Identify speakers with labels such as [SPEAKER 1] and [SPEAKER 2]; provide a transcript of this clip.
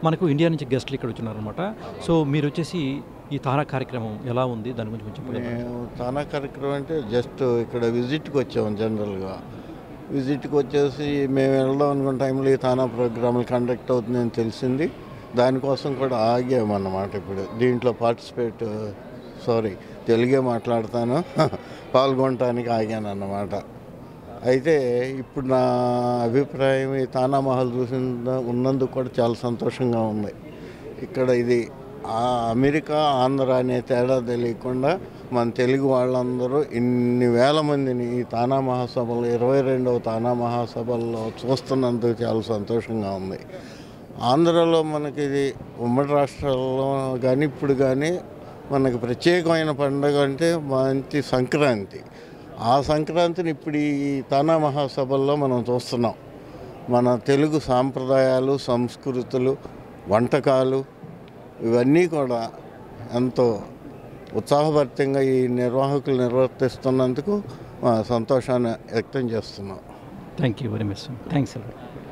[SPEAKER 1] మనకు ఇండియా నుంచి గెస్ట్లు ఇక్కడ వచ్చినారనమాట సో మీరు వచ్చేసి ఈ తానా కార్యక్రమం ఎలా ఉంది దాని గురించి కొంచెం చెప్పగలరా?
[SPEAKER 2] మేము తానా కార్యక్రమం అంటే జస్ట్ ఇక్కడ విజిట్కి వచ్చాము జనరల్గా విజిట్కి వచ్చేసి మేము వెళ్దాం అనుకున్న టైంలో ఈ తానా ప్రోగ్రాములు కండక్ట్ అవుతుందని తెలిసింది దానికోసం కూడా ఆగామన్నమాట ఇప్పుడు దీంట్లో పార్టిసిపేట్ సారీ తెలుగే మాట్లాడతాను పాల్గొనటానికి ఆగాను అన్నమాట అయితే ఇప్పుడు నా అభిప్రాయం ఈ తానా మహల్ చూసిన ఉన్నందుకు కూడా చాలా సంతోషంగా ఉంది ఇక్కడ ఇది ఆ అమెరికా ఆంధ్ర అనే తేడా తెలియకుండా మన తెలుగు వాళ్ళందరూ ఇన్ని వేల మందిని ఈ తానా మహాసభలో ఇరవై రెండవ తానా మహాసభల్లో చూస్తున్నందుకు చాలా సంతోషంగా ఉంది ఆంధ్రలో మనకి ఇది ఉమ్మడి రాష్ట్రాల్లో కానీ ఇప్పుడు కానీ మనకి ప్రత్యేకమైన పండుగ అంటే మంచి సంక్రాంతి ఆ సంక్రాంతిని ఇప్పుడు ఈ తానా మహాసభల్లో మనం చూస్తున్నాం మన తెలుగు సాంప్రదాయాలు సంస్కృతులు వంటకాలు ఇవన్నీ కూడా ఎంతో ఉత్సాహభరితంగా ఈ నిర్వాహకులు నిర్వర్తిస్తున్నందుకు మా సంతోషాన్ని వ్యక్తం చేస్తున్నాం
[SPEAKER 1] thank you very much thanks